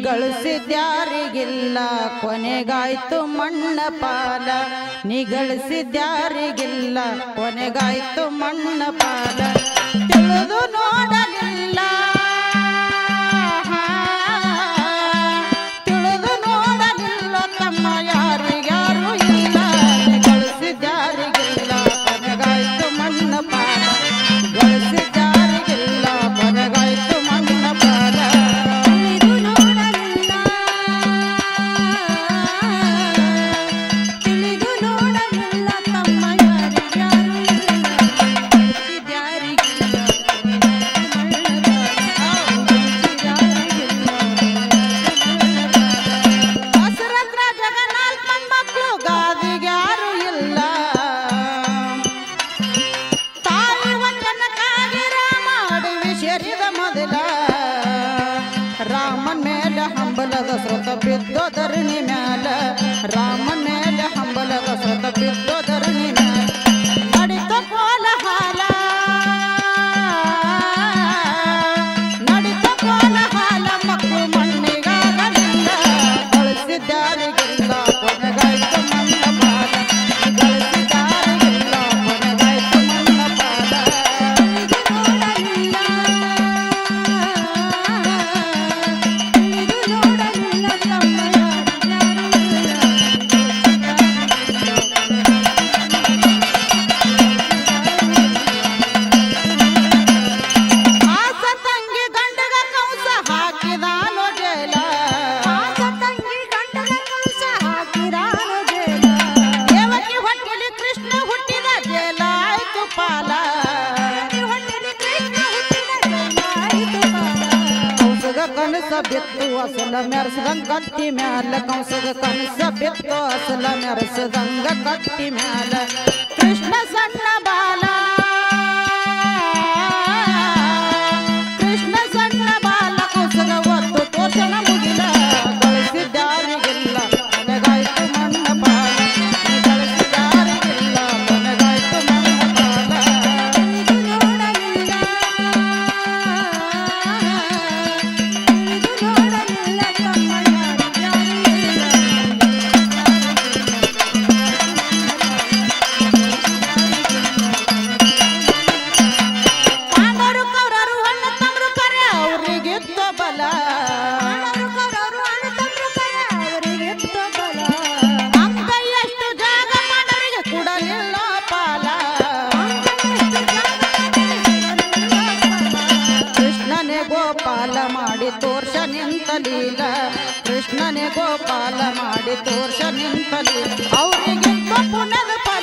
ಗಳಿಸಿದ್ಯಾರಿಗಿಲ್ಲ ಕೊನೆಗಾಯ್ತು ಮಣ್ಣ ಪಾಲ ನೀ ಗಳಿಸಿದ್ಯಾರಿಗಿಲ್ಲ ಕೊನೆಗಾಯ್ತು ಮಣ್ಣ ಪಾಲ ತಿಳಿದು ನೋಡಲಿಲ್ಲ ತಿಳಿದು ನೋಡಲಿಲ್ಲ ತಮ್ಮ ಯಾರಿಗ್ಯಾರು ಇಲ್ಲ ನೀ ಗಳಿಸಿದ್ಯಾರಿಗಿಲ್ಲ ಕೊನೆಗಾಯ್ತು ಮಣ್ಣ ಪಾಲ ಗಳಿಸಿದ್ಯಾರಿಗಿಲ್ಲ ಕೊನೆಗಾಯ್ತು ಮಣ್ಣ ಪಾಲ ತಿಳಿದು ನೋಡಲಿಲ್ಲ ತಿಳಿದು ನೋಡಲಿಲ್ಲ ತಮ್ಮ ಯಾರಿಗ್ಯಾರು ಇಲ್ಲ ಹಸರತ್ರ ಜಗನ್ನಾಥ್ ಮಕ್ಕಳು ಗಾದಿಗೆ ಯಾರು ಇಲ್ಲ ತಾಯಿ ವಚನಕ್ಕಾಗಿ ರಾಮ ಅಡವಿ ಸೇರಿದ ಮೊದಲ ರಾಮನ್ ಮೇಲೆ ಹಂಬಲದ ಸ್ರೋತ ಬಿದ್ದೋ ಧರಣಿ ಮ್ಯಾಲ ರಾಮನ್ ಮೇಲೆ ಹಂಬಲದ ಸ್ರೋತ ಬಿದ್ದೋ ಧರಣಿ ಮ್ಯಾಲ ನಡಿತ ಕೋಲಹಾಲ ನಡಿತ ಕೋಲಹಾಲ ಮಕ್ಕಳು ಮಣ್ಣಿಗಾಗಲಿಲ್ಲ ಗಳಿಸಿದ್ದಾರಿಗಿಲ್ಲ ಕೊನೆಗಾಯ್ತು ಮಣ್ಣ ಪಾಲ ಗಳಿಸಿದ್ದಾರಿಗಿಲ್ಲ ಕೊನೆಗಾಯ್ತು ಮಣ್ಣ ಪಾಲ ನೋಡಲಿಲ್ಲ ತಿಳಿದು ನೋಡಲಿಲ್ಲ ತಮ್ಮ ಆಸ ತಂಗಿ ಗಂಡಗ ಕಂಸ ಹಾಕಿದಾನೋ ಜೇಲ ಆಸ ತಂಗಿ ಗಂಡನ ಕಂಸ ಹಾಕಿರಾನು ಜೇಲ ದೇವಕಿ ಹೊಟ್ಟೆಲಿ ಕೃಷ್ಣ ಹುಟ್ಟಿದ ಜೇಲ ಆಯ್ತು ಪಾಲ ಹೊಟ್ಟೆಲಿ ಕೃಷ್ಣ ಹುಟ್ಟಿದ ಜೇಲಾಯಿತು ಕಾಲ ಕಂಸಗ ಕನಸ ಬಿತ್ತು ಅಸಲ ಮೆರೆಸದಂಗ ಕತ್ತಿ ಮ್ಯಾಲ ಕಂಸಗ ಕನಸ ಬಿತ್ತು ಅಸಲ ಮೆರೆಸದಂಗ ಕತ್ತಿ ಮ್ಯಾಲ ಕೃಷ್ಣ ಸಣ್ಣ ಬಾಲ ಕೃಷ್ಣ ಸಣ್ಣ ಬಾಲ ಕಂಸಗ ಒತ್ತು ತೋರ್ಸನ ಮುಗಿಲ ಗಳಿಸಿದ್ದಾರಿಗಿಲ್ಲ ಕೊನೆಗಾಯ್ತು ಮಣ್ಣ ಪಾಲ ಗಳಿಸಿದ್ದಾರಿಗಿಲ್ಲ ಕೊನೆಗಾಯ್ತು ಮಣ್ಣ ಪಾಲ ತಿಳಿದು ನೋಡಲಿಲ್ಲ ತಿಳಿದು ನೋಡಲಿಲ್ಲ ತಮ್ಮ ಯಾರಿಗ್ಯಾರು ಪಾಂಡವರು ಕೌರವರು ಅಣ್ಣ ತಮ್ಮರು ಕರೆ ಅವ್ರಿಗಿತ್ತು ಬಲ ಪಾಂಡವರು ಕೌರವರು ಅಣ್ಣ ತಮ್ಮರು ಕರೆ ಅವರಿಗಿತ್ತು ಬಲ ಅಂಗ ಎಷ್ಟು ಜಾಗ ಪಾಂಡವರಿಗೆ ಕೊಡಲಿಲ್ಲ ಪಾಲ ಕೃಷ್ಣನೇ ಗೋಪಾಲ ಮಾಡಿ ತೋರ್ಷ ನಿಂತಲೀಲ ಕೃಷ್ಣನೇ ಗೋಪಾಲ ಮಾಡಿ ತೋರ್ಷ ನಿಂತಲೀಲ ಅವರಿಗಿತ್ತು ಪುನದ ಫಲ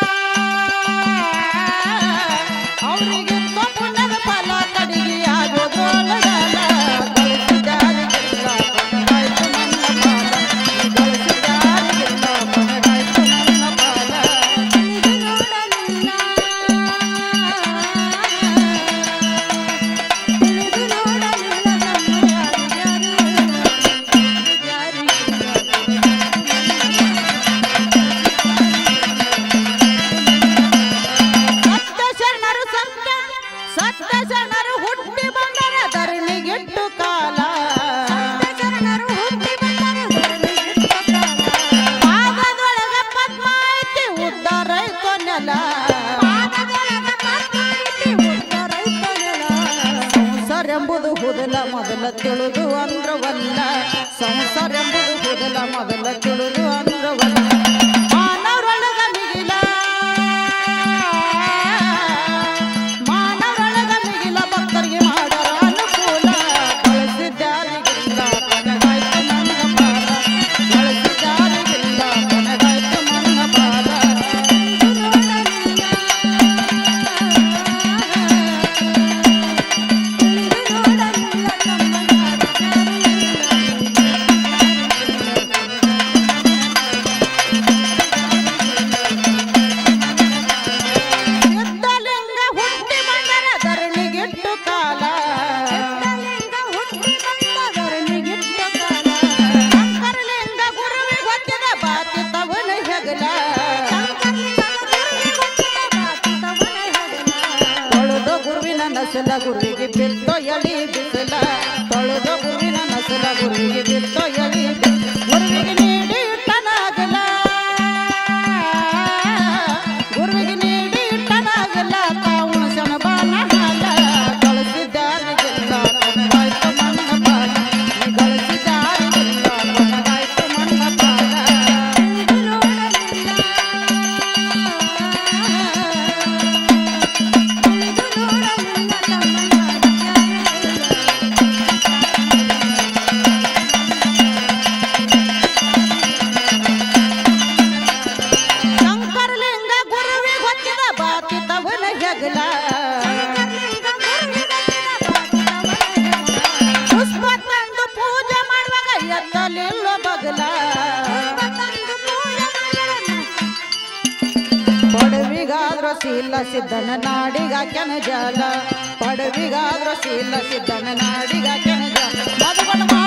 ಅವರಿಗಿತ್ತು ಪುನದ ಫಲ ಕಡಿಗೆ ಆಗೋದ್ರೊಳಗಲ ಗಳಿಸಿದಾರಿಗಿಲ್ಲ ಕೊನೆಗಾಯ್ತು ನನ್ನ ಪಾಲ ಗಳಿಸಿದಾರಿಗಿಲ್ಲ ಕೊನೆಗಾಯ್ತು ನನ್ನ ಪಾಲ ತಿಳಿದು ನೋಡಲಿಲ್ಲ ತಿಳಿದು ನೋಡಲಿಲ್ಲ ನಮ್ಮ ಯಾರಿಗ್ಯಾರು ಸತ್ಯ ಶರಣರು ಸತ್ಯ ಸತ್ಯ ಶರಣರು ಹುಟ್ಟಿ ಬಂದರ ಧರಣಿಗೆಟ್ಟು ಕಾಲ ಶರಣರು ಹುಟ್ಟಿ ಬಂದರು ಧರಣಿಗಿಟ್ಟ ಕಾಲ. ಪಾದದೊಳಗ ಪದ್ಮ ಐತಿ ಉದ್ಧಾರ ಐತೋ ನೆಲ ಪಾದದೊಳಗ ಪದ್ಮ ಐತಿ ಉತ್ತರೈತ ನೆಲ. ಸಂಸಾರ ಎಂಬುದು ಹುದಲ ಮೊದಲ ತಿಳಿದು ಅಂದ್ರವಲ್ಲ ಸಂಸಾರ ಎಂಬುದು ಹುದಲ ಮೊದಲ ತಿಳಿದು ಅಂದ್ರವಲ್ಲ ಮಾನವರೊಳಗ ಮಿಗಿಲ ಮಾನವರೊಳಗ ಮಿಗಿಲ ಭಕ್ತರಿಗೆ ಮಾಡರ ಅನುಕೂಲ ಬಳಸಿದ್ದಾರಿಗಿಲ್ಲ ಕೊನೆಗಾಯ್ತು ನನ್ನ ಪಾಲ ಬಳಸಿದ್ದಾರಿಗಿಲ್ಲ ಕೊನೆಗಾಯ್ತು ನನ್ನ ಪಾಲ ತಿಳಿದು ನೋಡಲಿಲ್ಲ ನಮ್ಮ ಸಿದ್ಧಲಿಂಗ ಹುಟ್ಟಿ ಬಂದರ ಧರಣಿಗಿಟ್ಟು ಕಾಲ ಸಿದ್ಧಲಿಂಗ ಹುಟ್ಟಿ ಬಂದ ಧರಣಿಗಿಟ್ಟ ಕಾಲ. ಶಂಕರಲಿಂಗ ಗುರುವಿಗೆ ಹೊತ್ತಿದ ಬಾತಿ ತವನ ಹೆಗಲ ಶಂಕರಲಿಂಗನ ಗುರುವಿಗೆ ಗೊತ್ತಿದೆ ಬಾತಿತವನ ಹೆಗಲ. ತೊಳೆದ ಗುರುವಿನ ನಸಲ ಗುರುವಿಗೆ ಬಿತ್ತೋ ಎಳಿ ಬಿಸಲ ತೊಳೆದ ಗುರುವಿನ ನಸಲ ಗುರುವಿಗೆ ಬಿತ್ತು ಎಳಿ ಗುರುವಿಗೆ ನೀಡಿ ಇಟ್ಟನಾಗಲ ಗುರುವಿಗೆ ನೀಡಿ ಇಟ್ಟನಾಗಲ ಕಾವಣ ಶನಬಾನ ಹಾಲ ಗಳಿಸಿದ್ದಾರಿಗಿಲ್ಲ ಕೊನಗಾಯ್ತು ಮಣ್ಣ ಪಾಲ ನೀ ಗಳಿಸಿದ್ದಾರಿಗಿಲ್ಲ ಕೊನಗಾಯ್ತು ಮಣ್ಣ ಪಾಲ ಶಂಕರಲಿಂಗ ಗುರುವಿಗೆ ಹೊತ್ತಿದ ಬಾತಿ ತವನ ಹೆಗಲ ಪುಷ್ಪ ತಂದು ಪೂಜೆ ಮಾಡುವಾಗ ಎತ್ತಲಿಲ್ಲ ಬಗಲ ಪಡವಿಗಾದ್ರ ಶೀಲ ಸಿದ್ಧನ ನಾಡಿಗ ಕೆನ ಜಾಲ ಪಡವಿಗಾದ್ರ ಶೀಲ ಸಿದ್ಧನ ನಾಡಿಗ ಕೆನ ಜಾಲ ಮಧುಬನ